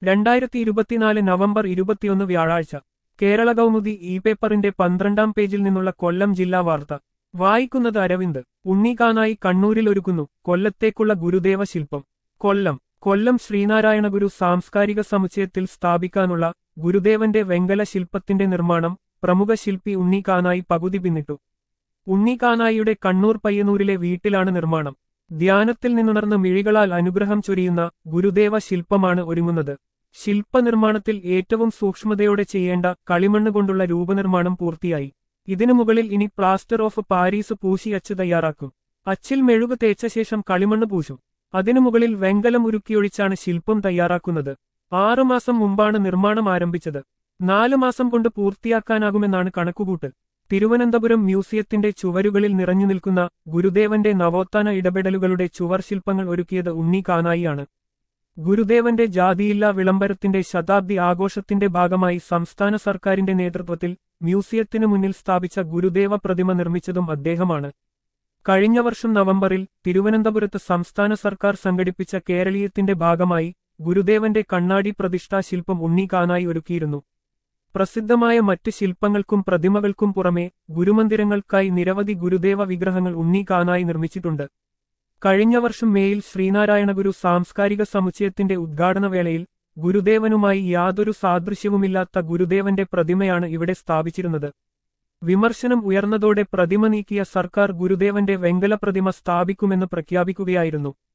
രണ്ടായിരത്തി ഇരുപത്തിനാല് നവംബർ ഇരുപത്തിയൊന്ന് വ്യാഴാഴ്ച കേരള കൗമുദി ഇ പേപ്പറിന്റെ പന്ത്രണ്ടാം പേജിൽ നിന്നുള്ള കൊല്ലം ജില്ലാ വാർത്ത വായിക്കുന്നത് അരവിന്ദ് ഉണ്ണിക്കാനായി കണ്ണൂരിൽ ഒരുക്കുന്നു കൊല്ലത്തേക്കുള്ള ഗുരുദേവ ശില്പം കൊല്ലം കൊല്ലം ശ്രീനാരായണ ഗുരു സാംസ്കാരിക സമുച്ചയത്തിൽ സ്ഥാപിക്കാനുള്ള ഗുരുദേവന്റെ വെങ്കല ശില്പത്തിന്റെ നിർമ്മാണം പ്രമുഖ ശില്പി ഉണ്ണിക്കാനായി പകുതി പിന്നിട്ടു ഉണ്ണിക്കാനായിയുടെ കണ്ണൂർ പയ്യന്നൂരിലെ വീട്ടിലാണ് നിർമ്മാണം ധ്യാനത്തിൽ നിന്നുണർന്ന് മിഴികളാൽ അനുഗ്രഹം ചൊരിയുന്ന ഗുരുദേവ ശില്പമാണ് ഒരുങ്ങുന്നത് ശില്പനിർമ്മാണത്തിൽ ഏറ്റവും സൂക്ഷ്മതയോടെ ചെയ്യേണ്ട കളിമണ്ണ് കൊണ്ടുള്ള രൂപനിർമ്മാണം പൂർത്തിയായി ഇതിനു മുകളിൽ ഇനി പ്ലാസ്റ്റർ ഓഫ് പാരീസ് പൂശി അച്ച് തയ്യാറാക്കും അച്ചിൽ മെഴുക് തേച്ച ശേഷം കളിമണ്ണ് പൂശും അതിനു മുകളിൽ വെങ്കലം ഉരുക്കിയൊഴിച്ചാണ് ശില്പം തയ്യാറാക്കുന്നത് ആറുമാസം മുമ്പാണ് നിർമ്മാണം ആരംഭിച്ചത് നാലു മാസം കൊണ്ട് പൂർത്തിയാക്കാനാകുമെന്നാണ് കണക്കുകൂട്ടൽ തിരുവനന്തപുരം മ്യൂസിയത്തിന്റെ ചുവരുകളിൽ നിറഞ്ഞു നിൽക്കുന്ന ഗുരുദേവന്റെ നവോത്ഥാന ഇടപെടലുകളുടെ ചുവർ ശില്പങ്ങൾ ഒരുക്കിയത് ഉണ്ണി കാനായിയാണ് ഗുരുദേവന്റെ ജാതിയില്ലാ വിളംബരത്തിന്റെ ശതാബ്ദി ആഘോഷത്തിന്റെ ഭാഗമായി സംസ്ഥാന സർക്കാരിന്റെ നേതൃത്വത്തിൽ മ്യൂസിയത്തിനു മുന്നിൽ സ്ഥാപിച്ച ഗുരുദേവ പ്രതിമ നിർമ്മിച്ചതും അദ്ദേഹമാണ് കഴിഞ്ഞ വർഷം നവംബറിൽ തിരുവനന്തപുരത്ത് സംസ്ഥാന സർക്കാർ സംഘടിപ്പിച്ച കേരളീയത്തിന്റെ ഭാഗമായി ഗുരുദേവന്റെ കണ്ണാടി പ്രതിഷ്ഠാ ശില്പം ഉണ്ണി കാനായി ഒരുക്കിയിരുന്നു പ്രസിദ്ധമായ മറ്റ് ശില്പങ്ങൾക്കും പ്രതിമകൾക്കും പുറമെ ഗുരുമന്ദിരങ്ങൾക്കായി നിരവധി ഗുരുദേവ വിഗ്രഹങ്ങൾ ഉണ്ണി കാനായി നിർമ്മിച്ചിട്ടുണ്ട് കഴിഞ്ഞ വർഷം മേയിൽ ശ്രീനാരായണ ഗുരു സാംസ്കാരിക സമുച്ചയത്തിന്റെ ഉദ്ഘാടനവേളയിൽ ഗുരുദേവനുമായി യാതൊരു സാദൃശ്യവുമില്ലാത്ത ഗുരുദേവന്റെ പ്രതിമയാണ് ഇവിടെ സ്ഥാപിച്ചിരുന്നത് വിമർശനം ഉയർന്നതോടെ പ്രതിമ നീക്കിയ സർക്കാർ ഗുരുദേവന്റെ വെങ്കല പ്രതിമ സ്ഥാപിക്കുമെന്ന് പ്രഖ്യാപിക്കുകയായിരുന്നു